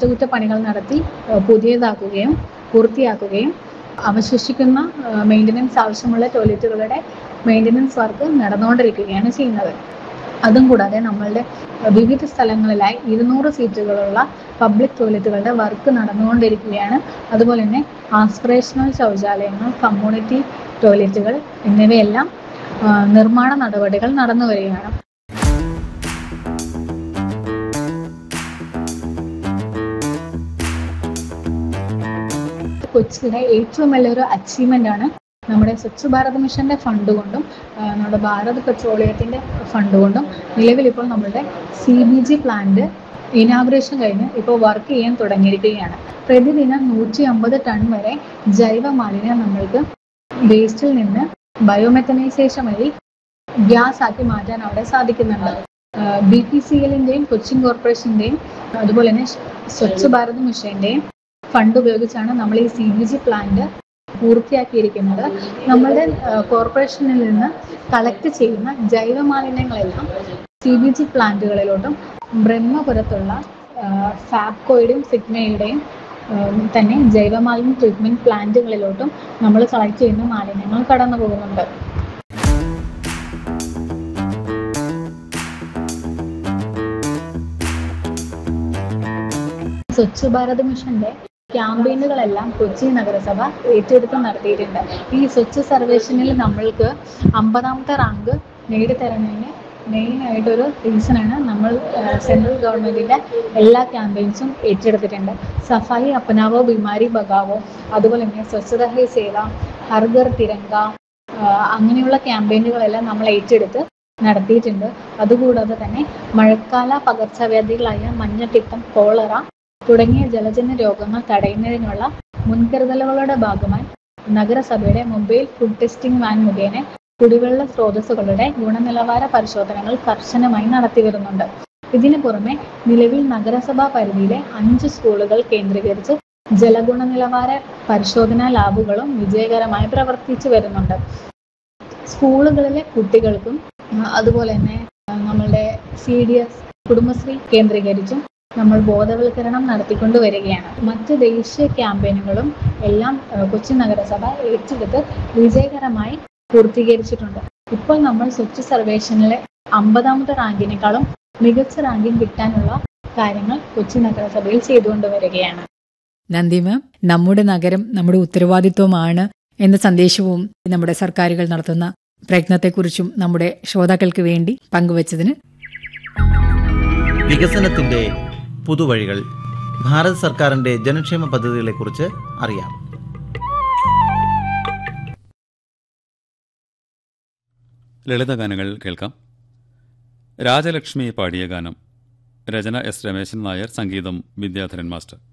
അറ്റകുറ്റപ്പണികൾ നടത്തി ഏഹ് പുതിയതാക്കുകയും പൂർത്തിയാക്കുകയും അവശേഷിക്കുന്ന മെയിൻ്റനൻസ് ആവശ്യമുള്ള ടോയ്ലറ്റുകളുടെ മെയിൻ്റനൻസ് വർക്ക് നടന്നുകൊണ്ടിരിക്കുകയാണ് ചെയ്യുന്നത് അതും കൂടാതെ നമ്മളുടെ വിവിധ സ്ഥലങ്ങളിലായി ഇരുന്നൂറ് സീറ്റുകളുള്ള പബ്ലിക് ടോയ്ലറ്റുകളുടെ വർക്ക് നടന്നുകൊണ്ടിരിക്കുകയാണ് അതുപോലെ തന്നെ ആസ്പിറേഷണൽ ശൗചാലയങ്ങൾ കമ്മ്യൂണിറ്റി ടോയ്ലറ്റുകൾ എന്നിവയെല്ലാം ആ, നിർമ്മാണ നടപടികൾ നടന്നു വരികയാണ് കൊച്ചിയുടെ ഏറ്റവും വലിയൊരു അച്ചീവ്മെന്റ് ആണ് നമ്മുടെ സ്വച്ഛ് ഭാരത് മിഷന്റെ ഫണ്ട് കൊണ്ടും ആ, നമ്മുടെ ഭാരത് പെട്രോളിയത്തിന്റെ ഫണ്ട് കൊണ്ടും നിലവിൽ ഇപ്പോൾ നമ്മുടെ C B G plant inauguration കഴിഞ്ഞ് ഇപ്പോൾ വർക്ക് ചെയ്യാൻ തുടങ്ങിയിരിക്കുകയാണ് പ്രതിദിനം നൂറ്റി അമ്പത് ടൺ വരെ ജൈവ മാലിന്യം നമ്മൾക്ക് വേസ്റ്റിൽ നിന്ന് ബയോമെത്തനൈസേഷൻ വഴി ഗ്യാസ് ആക്കി മാറ്റാൻ അവിടെ സാധിക്കുന്നുണ്ട് ബി പി സി എല്ലിന്റെയും കൊച്ചിൻ കോർപ്പറേഷന്റെയും അതുപോലെ തന്നെ സ്വച്ഛ് ഭാരത് മിഷന്റെയും ഫണ്ട് ഉപയോഗിച്ചാണ് നമ്മൾ ഈ സി ബി ജി പ്ലാന്റ് പൂർത്തിയാക്കിയിരിക്കുന്നത് നമ്മളുടെ കോർപ്പറേഷനിൽ നിന്ന് കളക്ട് ചെയ്യുന്ന ജൈവ മാലിന്യങ്ങളെല്ലാം സി ബി ജി പ്ലാന്റുകളിലോട്ടും ബ്രഹ്മപുരത്തുള്ള ഫാബ്കോയുടെയും സിഗ്മയുടെയും തന്നെ ജൈവമാലിന്യ ട്രീറ്റ്മെന്റ് പ്ലാന്റുകളിലോട്ടും നമ്മൾ കളക്ട് ചെയ്യുന്ന മാലിന്യങ്ങൾ കടന്നു പോകുന്നുണ്ട് സ്വച്ഛ് ഭാരത് മിഷന്റെ ക്യാമ്പയിനുകളെല്ലാം കൊച്ചി നഗരസഭ ഏറ്റെടുത്ത് നടത്തിയിട്ടുണ്ട് ഈ സ്വച്ഛ് സർവേഷനിൽ നമ്മൾക്ക് അമ്പതാമത്തെ റാങ്ക് നേടിത്തരുന്നതിന് മെയിൻ ആയിട്ടൊരു റീസണാണ് നമ്മൾ സെൻട്രൽ ഗവൺമെന്റിന്റെ എല്ലാ ക്യാമ്പയിൻസും ഏറ്റെടുത്തിട്ടുണ്ട് സഫായി അപ്പനാവോ ബിമാരി ബഗാവോ അതുപോലെ തന്നെ സ്വച്ഛത ഹി സേവ ഹർഗർ തിരങ്ക ആ, അങ്ങനെയുള്ള ക്യാമ്പയിനുകളെല്ലാം നമ്മൾ ഏറ്റെടുത്ത് നടത്തിയിട്ടുണ്ട് അതുകൂടാതെ തന്നെ മഴക്കാല പകർച്ചവ്യാധികളായ മഞ്ഞപ്പിത്തം കോളറ തുടങ്ങിയ ജലജന്യ രോഗങ്ങൾ തടയുന്നതിനുള്ള മുൻകരുതലുകളുടെ ഭാഗമായി നഗരസഭയുടെ മൊബൈൽ ഫുഡ് ടെസ്റ്റിംഗ് വാൻ മുഖേന കുടിവെള്ള സ്രോതസ്സുകളുടെ ഗുണനിലവാര പരിശോധനകൾ കർശനമായി നടത്തി വരുന്നുണ്ട് ഇതിനു പുറമെ നിലവിൽ നഗരസഭാ പരിധിയിലെ അഞ്ച് സ്കൂളുകൾ കേന്ദ്രീകരിച്ച് ജലഗുണനിലവാര പരിശോധനാ ലാബുകളും വിജയകരമായി പ്രവർത്തിച്ചു വരുന്നുണ്ട് സ്കൂളുകളിലെ കുട്ടികൾക്കും ആ, അതുപോലെ തന്നെ ആ, നമ്മളുടെ സി ഡി എസ് കുടുംബശ്രീ കേന്ദ്രീകരിച്ചും നമ്മൾ ബോധവൽക്കരണം നടത്തിക്കൊണ്ട് വരികയാണ് മറ്റ് ദേശീയ ക്യാമ്പയിനുകളും എല്ലാം ആ, കൊച്ചി നഗരസഭ ഏറ്റെടുത്ത് വിജയകരമായി പൂർത്തീകരിച്ചിട്ടുണ്ട് ഇപ്പോൾ നമ്മൾ സ്വച്ഛ് സർവേഷനിലെ അമ്പതാമത്തെ റാങ്കിനേക്കാളും മികച്ച റാങ്കിങ് കിട്ടാനുള്ള കാര്യങ്ങൾ കൊച്ചി നഗരസഭയിൽ ചെയ്തുകൊണ്ട് വരികയാണ് നന്ദി മാം നമ്മുടെ നഗരം നമ്മുടെ ഉത്തരവാദിത്വമാണ് എന്ന സന്ദേശവും നമ്മുടെ സർക്കാരുകൾ നടത്തുന്ന പ്രയത്നത്തെക്കുറിച്ചും നമ്മുടെ ശ്രോതാക്കൾക്ക് വേണ്ടി പങ്കുവച്ചതിന് വികസനത്തിന്റെ പുതുവഴികൾ ഭാരത് സർക്കാരിന്റെ ജനക്ഷേമ പദ്ധതികളെക്കുറിച്ച് അറിയാം ലളിതഗാനങ്ങൾ കേൾക്കാം രാജലക്ഷ്മി പാടിയ ഗാനം രചന എസ് രമേശൻ നായർ സംഗീതം വിദ്യാധരൻ മാസ്റ്റർ